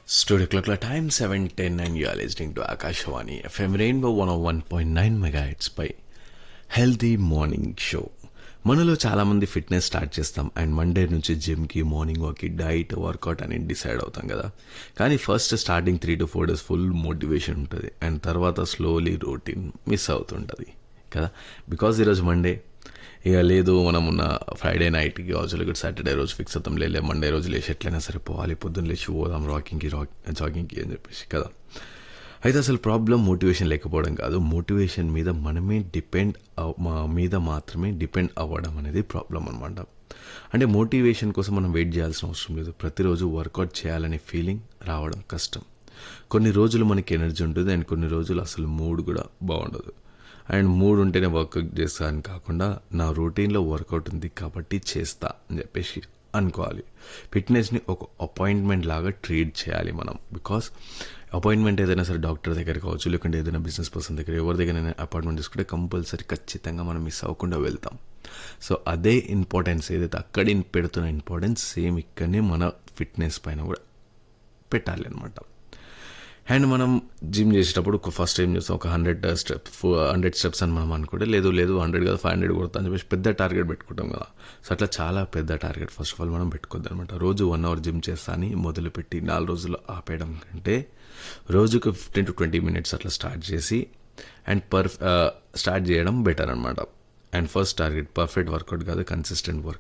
Studio Clock time 710 and you are listening to Akashwani FM Rainbow 101.9 megahertz పై healthy morning show మనలో చాలా మంది fitness start చేస్తాం and Monday నుంచి జిమ్కి మార్నింగ్ వాక్కి డైట్ వర్కౌట్ అని డిసైడ్ అవుతాం కదా కానీ first starting three to four days full motivation ఉంటుంది అండ్ తర్వాత స్లోలీ రొటీన్ మిస్ అవుతుంటుంది కదా బికాజ్ ఈరోజు మండే ఇక లేదు మనం ఉన్న ఫ్రైడే నైట్కి కావచ్చు లేకపోతే సాటర్డే రోజు ఫిక్స్ అవుతాం లేదు మండే రోజు లేచి ఎట్లయినా సరే పోవాలి పొద్దున్న లేచి పోదాం వాకింగ్కి జాగింగ్కి అని చెప్పేసి కదా అయితే అసలు ప్రాబ్లం మోటివేషన్ లేకపోవడం కాదు మోటివేషన్ మీద మనమే డిపెండ్ మా మీద మాత్రమే డిపెండ్ అవ్వడం అనేది ప్రాబ్లం అనమాట అంటే మోటివేషన్ కోసం మనం వెయిట్ చేయాల్సిన అవసరం లేదు ప్రతిరోజు వర్కౌట్ చేయాలనే ఫీలింగ్ రావడం కష్టం కొన్ని రోజులు మనకి ఎనర్జీ ఉంటుంది అండ్ కొన్ని రోజులు అసలు మూడ్ కూడా బాగుండదు అండ్ మూడ్ ఉంటేనే వర్కౌట్ చేస్తా అని కాకుండా నా రొటీన్లో వర్కౌట్ ఉంది కాబట్టి చేస్తా అని చెప్పేసి అనుకోవాలి ఫిట్నెస్ని ఒక అపాయింట్మెంట్ లాగా ట్రీట్ చేయాలి మనం బికాస్ అపాయింట్మెంట్ ఏదైనా సరే డాక్టర్ దగ్గర కావచ్చు లేకుంటే ఏదైనా బిజినెస్ పర్సన్ దగ్గర ఎవరి దగ్గర అపాయింట్మెంట్ తీసుకుంటే కంపల్సరీ ఖచ్చితంగా మనం మిస్ అవ్వకుండా వెళ్తాం సో అదే ఇంపార్టెన్స్ ఏదైతే అక్కడ పెడుతున్న ఇంపార్టెన్స్ సేమ్ ఇక్కడనే మన ఫిట్నెస్ పైన కూడా పెట్టాలి అనమాట అండ్ మనం జిమ్ చేసేటప్పుడు ఫస్ట్ ఏం చేస్తాం ఒక హండ్రెడ్ స్టెప్ హండ్రెడ్ స్టెప్స్ అని మనం అనుకుంటే లేదు లేదు హండ్రెడ్ కదా ఫైవ్ హండ్రెడ్ కొడతా అని చెప్పేసి పెద్ద టార్గెట్ పెట్టుకుంటాం కదా సో అట్లా చాలా పెద్ద టార్గెట్ ఫస్ట్ ఆఫ్ ఆల్ మనం పెట్టుకోద్దు అనమాట రోజు వన్ అవర్ జిమ్ చేస్తా అని మొదలుపెట్టి నాలుగు రోజులు ఆపేయడం కంటే రోజుకు ఫిఫ్టీన్ టు ట్వంటీ మినిట్స్ అట్లా స్టార్ట్ చేసి అండ్ పర్ స్టార్ట్ చేయడం బెటర్ అనమాట and first target perfect workout కాదు కన్సిస్టెంట్ వర్క్